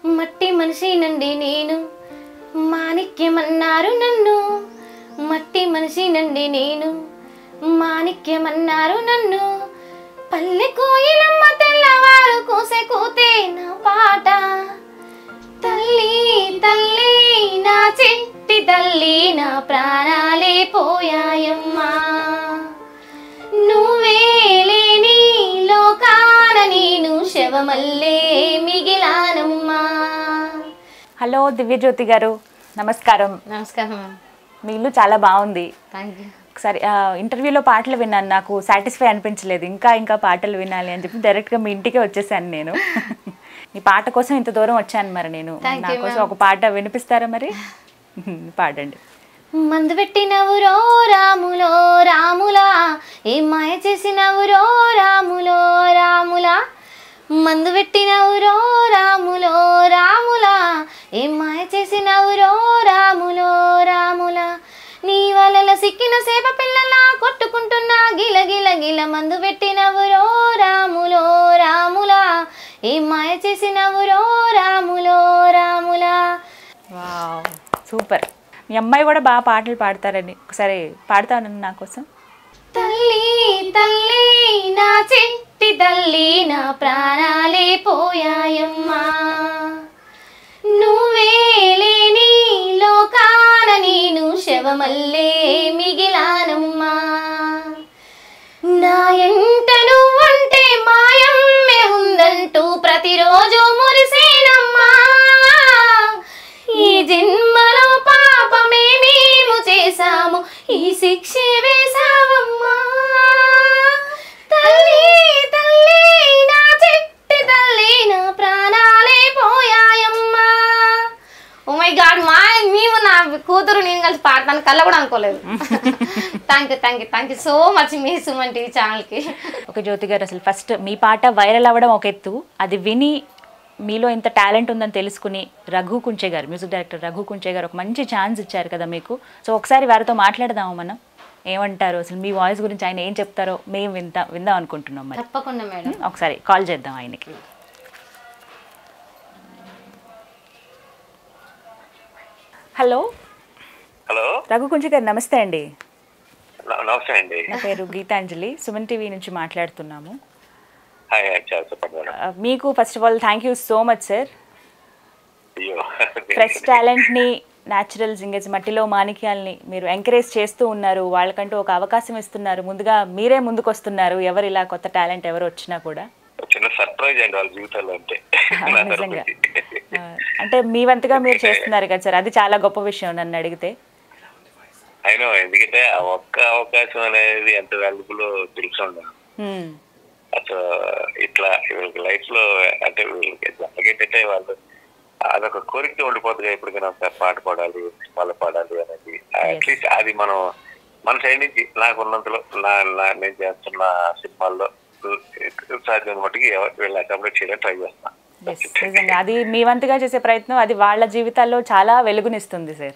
మట్టి మనిషి నుండి నేను మాణిక్యమన్నారు నన్ను మట్టి మనిషి నుండి నేను మాణిక్యమన్నారు నన్ను పల్లె కోయిలమ్మ తెల్లవారు కూసే కూతే నా పాట తల్లి తల్లి నా చిట్టి తల్లి నా ప్రాణాలే పోయాయమ్మా నువ్వే లేని లోకాన నేను శవమల్లే మిగిలానమ్మా హలో దివ్యజ్యోతి గారు నమస్కారం నమస్కారం మ్యామ్ మీ ఇల్లు చాలా బాగుంది థ్యాంక్ యూ ఒకసారి ఆ, ఇంటర్వ్యూలో పాటలు విన్నాను నాకు సాటిస్ఫై అనిపించలేదు ఇంకా ఇంకా పాటలు వినాలి అని చెప్పి డైరెక్ట్గా మీ ఇంటికే వచ్చేసాను నేను మీ పాట కోసం ఇంత దూరం వచ్చాను మరి నేను Thank నా you, కోసం ma'am. ఒక పాట వినిపిస్తారా మరి పాడండి మందు పెట్టినవురో రాములో రాములా ఏ మాయ చేసినవురో రాములో రాములా మందు పెట్టినవురో రాములో రాములా ఏ మాయ చేసినవురో రాములో రాములా నీ వలల సిక్కిన సేప పిల్లలా కొట్టుకుంటున్నా గిల గిల గిల మందు పెట్టినవురో రాములో రాములా ఏ మాయ చేసినవురో రాములో రాములా వావ్ సూపర్ మీ అమ్మాయి కూడా బాగా పాటలు పాడతారని ఒకసారి పాడతాను నా కోసం తల్లి తల్లి నా చిట్టి తల్లి నా ప్రాణాలే పోయాయమ్మా నువ్వే లేని లోకాన నేను శవమల్లే మిగిలానమ్మా నా ఎంట నువ్వుంటే మాయమ్మే ఉందంటూ ప్రతిరోజు మురిసేనమ్మా ఈ జన్మలో పాపమే మేము చేశాము ఈ శిక్షే వేశావమ్మా తల్లి తల్లి నా చిట్టి తల్లి నా ప్రాణాలే పోయాయమ్మా ఓ మై గాడ్ మా మేము నా కూతురు నేను కలిసి పాడతాను కళ్ళ కూడా అనుకోలేదు thank you thank you thank you so much మీ సుమన్ టీవీ ఛానల్కి ఒక జ్యోతి గారు అసలు ఫస్ట్ మీ పాట వైరల్ అవ్వడం ఒక ఎత్తు అది విని మీలో ఇంత టాలెంట్ ఉందని తెలుసుకుని రఘు కుంచే గారు మ్యూజిక్ డైరెక్టర్ రఘు కుంచే గారు ఒక మంచి ఛాన్స్ ఇచ్చారు కదా మీకు సో ఒకసారి వారితో మాట్లాడదాము మనం ఏమంటారు అసలు మీ వాయిస్ గురించి ఆయన ఏం చెప్తారో మేము విందాం విందాం అనుకుంటున్నాం మరి తప్పకుండా మేడం ఒకసారి కాల్ చేద్దాం ఆయనకి హలో హలో రఘు కుంచే గారు నమస్తే అండి న- నమస్తే అండి నా పేరు గీతాంజలి సుమన్ టీవీ నుంచి మాట్లాడుతున్నాము హాయ్ హాయ్ చాలా చెప్పండి మేడం ఆ, మీకు first of all thank you so much sir అయ్యో ఫ్రెష్ టాలెంట్ని న్యాచురల్ సింగర్స్ మట్టిలో మాణిక్యాల్ని మీరు ఎంకరేజ్ చేస్తూ ఉన్నారు వాళ్ళకంటూ ఒక అవకాశం ఇస్తున్నారు ముందుగా మీరే ముందుకు వస్తున్నారు ఎవరు ఇలా కొత్త టాలెంట్ ఎవరు వచ్చినా కూడా చిన్న సర్ప్రైజ్ అండి వాళ్ళ జీవితాల్లో అంటే ఆ, నా నిజంగా తరపున. ఆ, అంటే మీ వంతుగా మీరు చేస్తున్నారు కదా సార్ అది చాలా గొప్ప విషయం నన్ను అడిగితే అయినా ఎందుకంటే ఆ ఒక్క అవకాశం అనేది ఎంత వాల్యుబుల్ తెలుసు ఉండదు హ్మ్. అసలు ఇట్లా వీళ్ళకి లైఫ్ లో అంటే వీళ్ళకి జనకేంటంటే వాళ్ళు అదొక కోరిక ఉండిపోతుంది ఎప్పటికైనా ఒకసారి పాట పాడాలి సినిమాలో పాడాలి అనేది అట్లీస్ట్ అది మనం మన సైడ్ నుంచి నాకు ఉన్నంతలో నా నా- నేను చేస్తున్న సినిమాల్లో సాధ్యం మట్టుకి ఎవ- వీళ్ళని అకామిడేట్ చేయడానికి ట్రై చేస్తాను Yes, నిజంగా అది మీ వంతుగా చేసే ప్రయత్నం అది వాళ్ళ జీవితాల్లో చాలా వెలుగునిస్తుంది సార్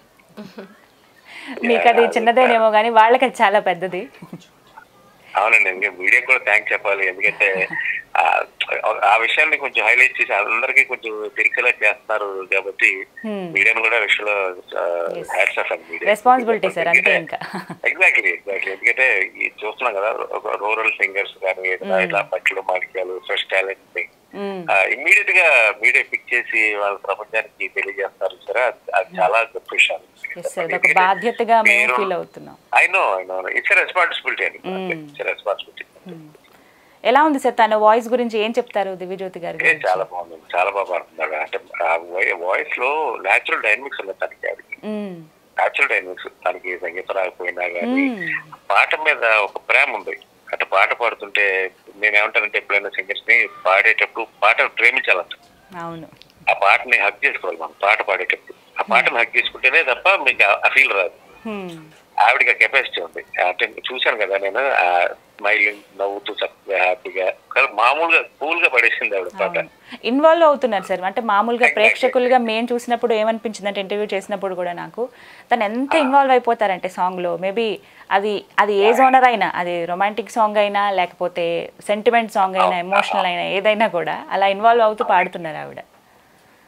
మీకు అది చిన్నదేనేమో కానీ వాళ్ళకి అది చాలా పెద్దది అవునండి ఇంకా మీడియా కూడా థ్యాంక్స్ చెప్పాలి ఎందుకంటే ఆ, ఆ విషయాన్ని కొంచెం హైలైట్ చేసి అందరికీ కొంచెం తెలిసేలా చేస్తున్నారు కాబట్టి Hmm. మీడియాను కూడా ఆ విషయంలో Yes. హ్యాట్స్ ఆఫ్ అండి మీడియా రెస్పాన్సిబిలిటీ సార్ అంతే ఇంకా ఎగ్జాక్ట్లీ ఎగ్జాక్ట్లీ ఎందుకంటే ఈ చూస్తున్నాం కదా ఒక రూరల్ సింగర్స్ కానీ ఏదైనా ఇలా మట్టిలో మాణిక్యాలు ఫ్రెష్ టాలెంట్ ని మ్మ్. ఇమ్మీడియట్ గా మీడియా పిక్ చేసి వాళ్ళ ప్రపంచానికి తెలియజేస్తారు సరే అది- అది చాలా గొప్ప విషయం Yes, sir. అదొక బాధ్యతగా మేము ఫీల్ అవుతున్నాం I know I know it's responsibility అండి Mm. ఇట్స్ రెస్పాన్సిబిలిటీ ఎలా ఉంది సార్ తన వాయిస్ గురించి ఏం చెప్తారు దివ్యజ్యోతి గారి ఏ గురించి చాలా బాగుంది చాలా బాగా పాడుతున్నాడు అంటే ఆ వాయిస్ లో నేచురల్ డైనమిక్స్ ఉన్నాయి తనకి అది మ్మ్. నేచురల్ డైనమిక్స్ తనకి సంగీతం రాకపోయినా కానీ మ్మ్. పాట మీద ఒక ప్రేమ ఉంది అటు పాట పాడుతుంటే నేను ఏమంటానంటే ఎప్పుడైనా సింగర్స్ ని పాడేటప్పుడు పాటను ప్రేమించాలంట అవును ఆ పాటని హక్ చేసుకోవాలి మనం పాట పాడేటప్పుడు ఆ పాటను హక్ చేసుకుంటేనే తప్ప మీకు ఆ ఫీల్ రాదు మ్మ్. ఆవిడకి కెపాసిటీ ఉంది అంటే చూశాను కదా నేను స్మైలింగ్ నవ్వుతూ చక్కగా హ్యాపీగా కానీ మామూలుగా కూల్ గా పడేసింది ఆవిడ పాట అవును ఇన్వాల్వ్ అవుతున్నారు సార్ అంటే మామూలుగా ప్రేక్షకులుగా మేము చూసినప్పుడు ఏమనిపించింది అంటే ఇంటర్వ్యూ చేసినప్పుడు కూడా నాకు తను ఎంత ఇన్వాల్వ్ అయిపోతారంటే సాంగ్లో మేబీ అది అది ఏ జోనర్ అయినా అది రొమాంటిక్ సాంగ్ అయినా లేకపోతే సెంటిమెంట్ సాంగ్ అయినా ఎమోషనల్ అయినా ఏదైనా కూడా అలా ఇన్వాల్వ్ అవుతూ పాడుతున్నారు ఆవిడ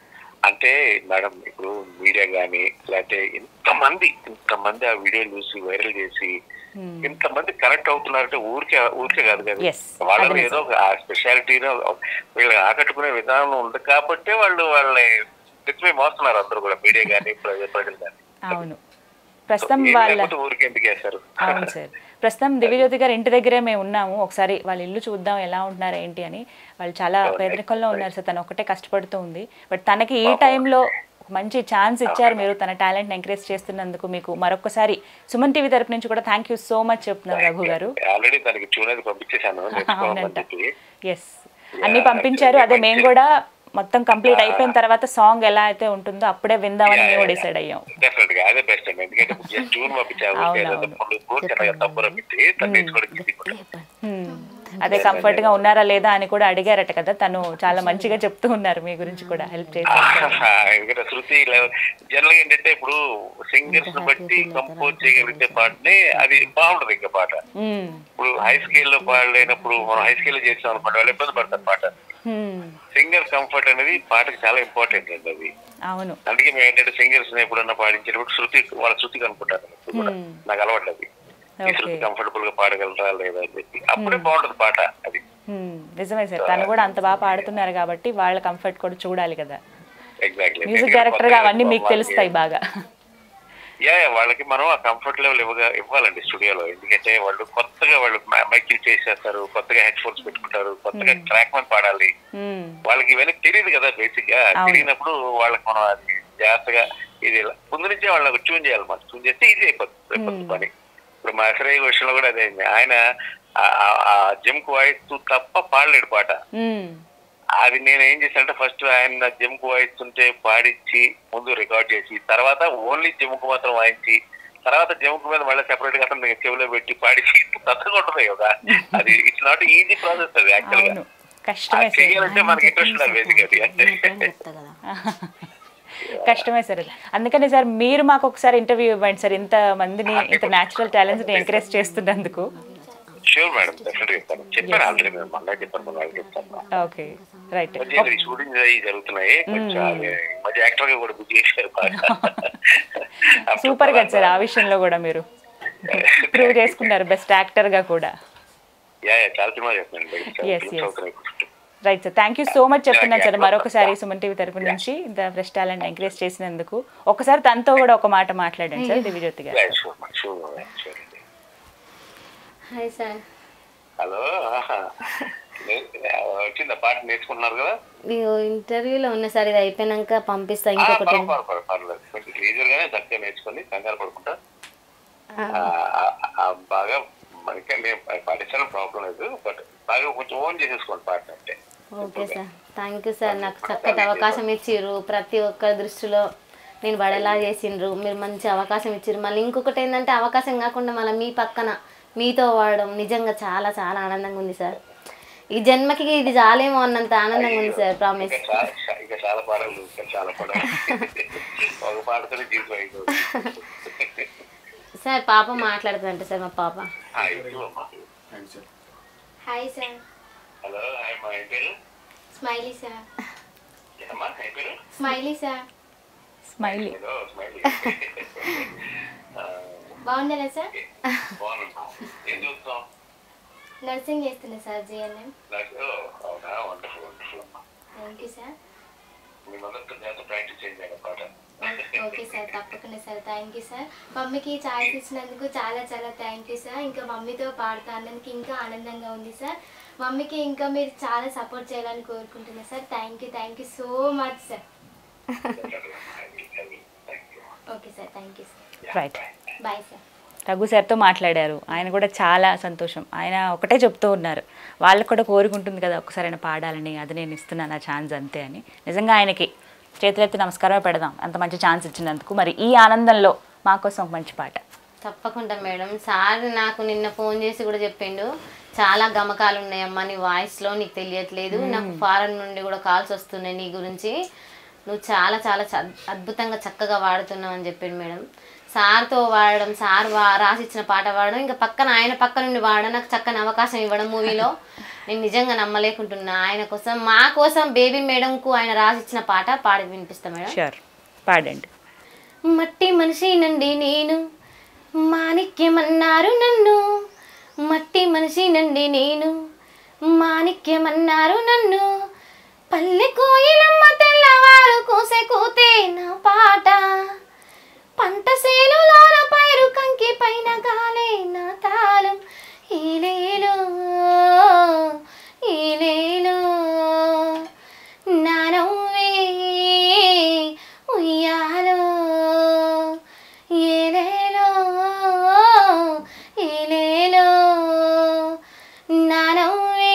అంటే మేడం ఇప్పుడు మీడియా గానీ లేకపోతే ఇంతమంది ఇంతమంది ఆ వీడియోలు చూసి వైరల్ చేసి ఇంతమంది కనెక్ట్ అవుతున్నారంటే ఊరికే ఊరికే కాదు కదా Yes, వాళ్ళలో అది ఏదో ఒక ఆ స్పెషాలిటీలో వీళ్ళని ఆకట్టుకునే విధానం ఉంది కాబట్టి వాళ్ళు వాళ్ళని తెచ్చిపోయి మోస్తున్నారు అందరూ కూడా మీడియా కానీ ప్రజ- ప్రజలు కానీ అవును ప్రస్తుతం ఏం వాళ్ళ లేకపోతే ఊరికి ఎందుకు వేస్తారు అవును సార్ ప్రస్తుతం దివ్యజ్యోతి గారు ఇంటి దగ్గరే మేము ఉన్నాము ఒకసారి వాళ్ళ ఇల్లు చూద్దాం ఎలా ఉంటున్నారు ఏంటి అని వాళ్ళు చాలా పేదరికంలో ఉన్నారు సార్ తను ఒకటే కష్టపడుతూ ఉంది బట్ తనకి ఈ టైంలో ఒక మంచి ఛాన్స్ ఇచ్చారు మీరు తన టాలెంట్ ఎంకరేజ్ చేస్తున్నందుకు మీకు మరొకసారి సుమన్ టీవీ తరపు నుంచి కూడా థ్యాంక్ యూ సో మచ్ చెప్తున్నారు రఘు గారు ఆల్రెడీ తనకి ట్యూన్ అది పంపించేశాను నేర్చుకోమని అవునంట చెప్పి ఎస్ అన్ని పంపించారు అదే మేము కూడా మొత్తం కంప్లీట్ అయిపోయిన తర్వాత సాంగ్ ఎలా అయితే ఉంటుందో అప్పుడే విందామని మేము డిసైడ్ అయ్యాం డెఫినెట్ గా అదే బెస్ట్ అండి ఎందుకంటే జస్ట్ ట్యూన్ పంపించాము అవునవును. చిన్నగా తప్పుర పెట్టి తను నేర్చుకోవడానికి easy కూడా. Hmm. అదే కంఫర్ట్ గా ఉన్నారా లేదా అని కూడా అడిగారట కదా తను చాలా మంచిగా చెప్తూ ఉన్నారు మీ గురించి కూడా హెల్ప్ చేశారు ఎందుకంటే శృతి జనరల్ గా ఏంటంటే ఇప్పుడు సింగర్స్ ని బట్టి కంపోజ్ చేయగలిగితే పాటని అది బాగుంటది ఇంకా పాట Hmm. ఇప్పుడు హై స్కేల్ లో పాడలేనప్పుడు మనం హై స్కేల్ లో చేసాం అనుకోండి వాళ్ళు ఇబ్బంది పడతారు పాట Hmm. సింగర్ కంఫర్ట్ అనేది పాటకి చాలా ఇంపార్టెంట్ అండి అది అవును అందుకే మేము ఏంటంటే సింగర్స్ ని ఎప్పుడన్నా పాడించేటప్పుడు శృతి వాళ్ళ శృతి కనుకుంటాను ఎప్పుడు కూడా. Hmm. నాకు అలవాటు అది ఈ శృతి Okay. కంఫర్టబుల్ గా పాడగలరా లేదా అని చెప్పి అప్పుడే బాగుంటది పాట అది Hmm. నిజమే సార్ తను కూడా అంత బాగా పాడుతున్నారు కాబట్టి వాళ్ళ కంఫర్ట్ కూడా చూడాలి కదా ఎగ్జాక్ట్లీ మ్యూజిక్ డైరెక్టర్ గా అవన్నీ మీకు తెలుస్తాయి బాగా యా యా, వాళ్ళకి మనం ఆ కంఫర్ట్ లెవెల్ ఇవ్వగా ఇవ్వాలండి స్టూడియోలో ఎందుకంటే వాళ్ళు కొత్తగా వాళ్ళు మైకిల్ చేసేస్తారు కొత్తగా హెడ్ ఫోన్స్ పెట్టుకుంటారు కొత్తగా ట్రాక్ మని పాడాలి Hmm. వాళ్ళకి ఇవన్నీ తెలియదు కదా బేసిక్ గా అవును. తెలియనప్పుడు వాళ్ళకి మనం అది జాగ్రత్తగా ఇది ఇలా- ముందు నుంచే వాళ్ళకి ట్యూన్ చేయాలి మనం ట్యూన్ చేస్తే ఇది అయిపోతుంది అయిపోతుంది పని ఇప్పుడు మా ఎస్ఐ విషయంలో కూడా అదే అయింది ఆయన ఆ జిమ్ కు వాయిస్తూ తప్ప పాడలేడు పాట Hmm. అది నేను ఏం చేశానంటే ఫస్ట్ ఆయన జిమ్ కు వాయిస్తుంటే పాడించి ముందు రికార్డ్ చేసి తర్వాత ఓన్లీ జిమ్ కు మాత్రం వాయించి తర్వాత జిమ్ కు మీద మళ్ళీ సెపరేట్ గా అతను చెవిలో పెట్టి పాడించి కొత్తగా ఉంటుంది కదా అది ఇట్స్ నాట్ ఈజీ ప్రాసెస్ అది యాక్చువల్ గా అవును కష్టమే అది సార్ చేయాలంటే మనకి ఇంట్రెస్ట్ ఉండాలి బేసిక్ అది అంటే చెప్తా కదా కష్టమే సార్ అది అందుకని సార్ మీరు మాకు ఒకసారి ఇంటర్వ్యూ ఇవ్వండి సార్ ఇంత మందిని ఇంత న్యాచురల్ టాలెంట్స్ ని ఎంకరేజ్ చేస్తున్నందుకు షూర్ మేడం డెఫినెట్ చెప్తాను చెప్పాను ఆల్రెడీ మేము మళ్ళీ చెప్పాను మన వాళ్ళకి చెప్తాను ఓకే రైట్ కొంచెం ఈ షూటింగ్ అవి జరుగుతున్నాయి కొంచెం అది ఈ మధ్య యాక్టర్ గా కూడా బిజీ చేశారు బాగా. సూపర్ కదా సార్ ఆ విషయంలో కూడా మీరు ప్రూవ్ చేసుకున్నారు బెస్ట్ యాక్టర్ గా కూడా యా యా, చాలా సినిమా చేస్తున్నాను Yes, yes. Right sir thank you so much చెప్తున్నాను సార్ మరొకసారి సుమన్ టీవీ తరపు నుంచి ఇంత ఫ్రెష్ టాలెంట్ ఎంకరేజ్ చేసినందుకు ఒకసారి తనతో కూడా ఒక మాట మాట్లాడండి sir Divyajyothi garu sure sure sure hi sir hello వచ్చిందా పాట నేర్చుకుంటున్నారు కదా మీరు ఇంటర్వ్యూలో ఉన్న సార్ ఇది అయిపోయినాక పంపిస్తా ఆ, ఇంకొకటి పర్వాలేదు, పర్వాలేదు, పర్వాలేదు కొంచెం లీజర్ గానే చక్కగా నేర్చుకొని కంగారు పడుకుంటా ఆ, ఆ, ఆ, బాగా మనకి నేను పాటించడం ప్రాబ్లం లేదు బట్ బాగా కొంచెం ఓన్ చేసేసుకోండి పాట అంటే okay sir thank you sir నాకు చక్కటి అవకాశం ఇచ్చిర్రు ప్రతి ఒక్కరి దృష్టిలో నేను పడేలా చేసిండ్రు మీరు మంచి అవకాశం ఇచ్చిర్రు మళ్ళీ ఇంకొకటి ఏంటంటే అవకాశం కాకుండా మళ్ళీ మీ పక్కన మీతో వాడడం నిజంగా చాలా చాలా ఆనందంగా ఉంది సార్ ఈ జన్మకి ఇది చాలేమో అన్నంత ఆనందంగా ఉంది సార్ ప్రామిస్ ఇంకా చాలా ఇంకా చాలా పాటలు ఇంకా చాలా పాటలు ఒక పాటతోనే జీవితం అయిపోతుంది సార్ పాప మాట్లాడుతుందంట సార్ మా పాప ఆ, ఇది అమ్మా. హాయ్ సార్ హలో హాయ్ మా ఏం పేరు స్మైలీ సార్ ఏమ్మా ఏం పేరు స్మైలీ సార్ స్మైలీ ఏదో స్మైలీ బాగుండేనా సార్ బాగున్నాను ఏం చూస్తాం నర్సింగ్ చేస్తున్నా సార్ జిఎన్ఎం నాకు అవునా వండర్ఫుల్ వండర్ఫుల్ అమ్మా థ్యాంక్ యూ సార్ మీ మదర్తో జాగ్రత్త ప్రాక్టీస్ చేయండి పాట ఓకే సార్ తప్పకుండా సార్ థ్యాంక్ యూ సార్ మమ్మీకి ఛాయిస్ ఇచ్చినందుకు చాలా చాలా థ్యాంక్ యూ సార్ ఇంకా మమ్మీతో పాడుతా అన్నందుకు ఇంకా ఆనందంగా ఉంది సార్ మమ్మీకి ఇంకా మీరు చాలా సపోర్ట్ చేయాలని కోరుకుంటున్నా sir thank you thank you so much sir okay sir thank you sir right bye sir Raghu సార్తో మాట్లాడారు ఆయన కూడా చాలా సంతోషం ఆయన ఒకటే చెప్తూ ఉన్నారు వాళ్ళకు కూడా కోరుకుంటుంది కదా ఒక్కసారి ఆయన పాడాలని అది నేను ఇస్తున్నాను ఆ ఛాన్స్ అంతే అని నిజంగా ఆయనకి చేతులెత్తి నమస్కారమే పెడదాం అంత మంచి ఛాన్స్ ఇచ్చినందుకు మరి ఈ ఆనందంలో మా కోసం ఒక మంచి పాట తప్పకుండా మేడం సార్ నాకు నిన్న ఫోన్ చేసి కూడా చెప్పిండు చాలా గమకాలు ఉన్నాయమ్మా నీ వాయిస్లో నీకు తెలియట్లేదు నాకు ఫారెన్ నుండి కూడా కాల్స్ వస్తున్నాయి నీ గురించి నువ్వు చాలా చాలా చ- అద్భుతంగా చక్కగా వాడుతున్నావు అని చెప్పిండు మేడం సార్తో వాడడం సార్ వా రాసిచ్చిన పాట వాడడం ఇంకా పక్కన ఆయన పక్క నుండి వాడడం నాకు చక్కని అవకాశం ఇవ్వడం మూవీలో నేను నిజంగా నమ్మలేకుంటున్నా ఆయన కోసం మా కోసం బేబీ మేడంకు ఆయన రాసిచ్చిన పాట పాడి వినిపిస్తా మేడం షూర్ పాడండి మట్టి మనిషి నండి నేను మాణిక్యమన్నారు నన్ను మట్టి మనిషి నండి నేను మాణిక్యమన్నారు నన్ను పల్లె కోయిలమ్మ తెల్లవారు కూసే కూతే నా పాట పంట సేనులోన పైరు కంకి పైన గాలే నా తాళం ఈలేలో ఈలేలో నా నవ్వే ఉయ్యాలో ఏలేలో ఏలేలో నా నవ్వే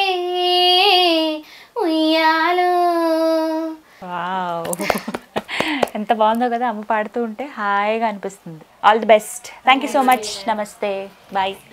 ఉయ్యాలో వావ్ ఎంత బాగుందో కదా అమ్మ పాడుతూ ఉంటే హాయిగా అనిపిస్తుంది all the best thank you so much నమస్తే బాయ్